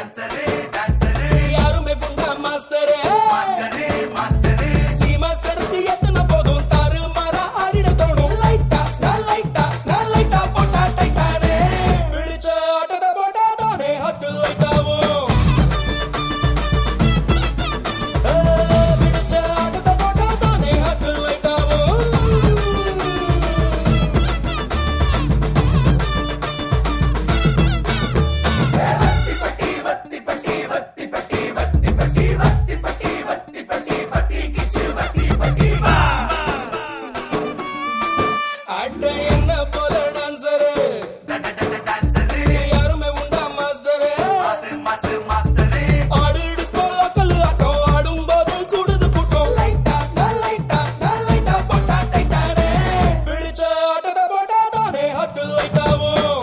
யாருமே புண்டா மாஸ்டரே சீமா சரத்து எத்தனை போதும் தாறு மாறா ஆடிட தோணும் லைட்டா நான் லைட்டா நான் லைட்டா போட்டா டைட்டானே பிடிச்ச ஆட்டத்தை போட்டா தானே ஹட்டு லைட்டாவும் பிடிச்ச ஆட்டத்தை போட்டா தானே ஹட்டு லைட்டாவும் அட என்ன போல டான்சரு யாருமே உண்டா மாஸ்டரு ஆடு டிஸ்கோ லோக்கல் ஆட்டம் ஆடும்போது கூடுது கூட்டம் லைட்டா நான் லைட்டா நான் லைட்டா போட்டா டைட்டானே பிடிச்ச ஆட்டத்தை போட்டா தானே ஹட்டு லைட்டாவும்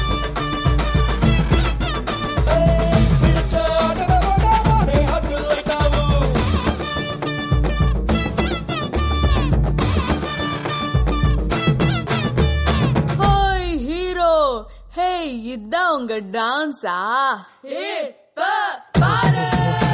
பிடிச்ச ஆட்டத்தை போட்டா தானே ஹட்டு லைட்டாவும் ஹோய் ஹீரோ ஹே இதான் உங்க டான்ஸா ஏ ப பாரு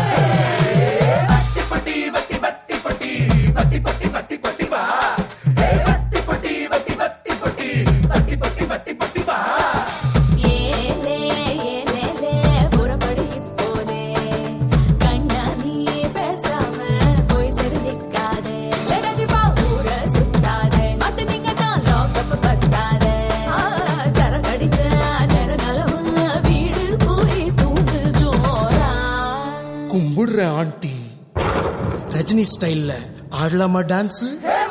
ஏலே ஏலேலே புறப்படு இப்போதே கண்ணா நீ பேசாம போய் சரி நிக்காதே லடாச்சி பா ஊர சுத்தாதே மத்த நீங்க நான் லாக்கப் பத்தாதே சரக்கடிச்ச நேரங்களவு வீடு போய் தூங்கு ஜோரா கும்பிடுற ஆண்டி ரஜினி ஸ்டைல்ல ஆடலாமா டான்ஸ்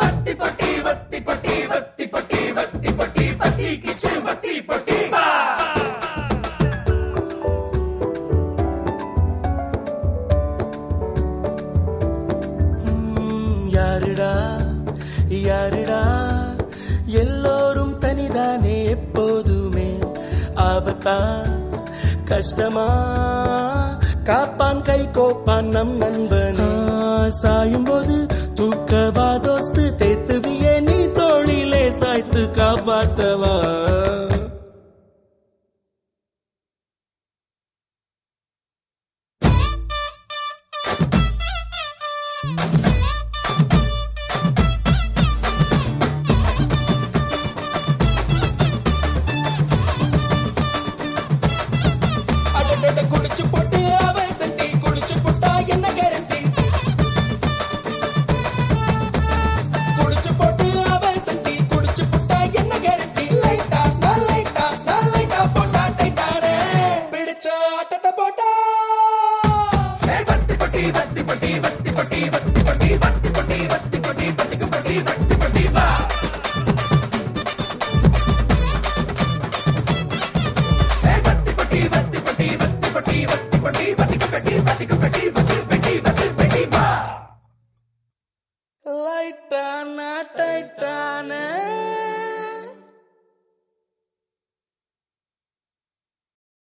யாருடா யாருடா எல்லோரும் தனிதானே எப்போதுமே ஆபத்தா கஷ்டமா காப்பான் கை கோப்பான் நம் நண்பன் சாயும் போது தூக்கவா தோஸ்து தேத்துவியே நீ தோழிலே சாய்த்து காப்பாத்தவா அடடட குடிச்சு போட்டு அவ சண்டி குடிச்சு போட்டா என்ன கேரண்டி குடிச்சு போட்டு அவ சண்டி குடிச்சு போட்டா என்ன கேரண்டி லைட்டா நான் லைட்டா நான் லைட்டா போட்டா டைட்டானே பிடிச்ச ஆட்டத்தை போட்டா வத்தி பட்டி வத்தி பட்டி வத்தி பட்டி வத்தி பட்டி வத்தி பட்டி வத்தி பட்டி வத்தி பட்டி வத்தி பட்டி வா வத்தி பட்டி வத்தி பட்டி வத்தி பட்டி வத்தி பட்டி வத்தி பட்டி வத்தி பட்டி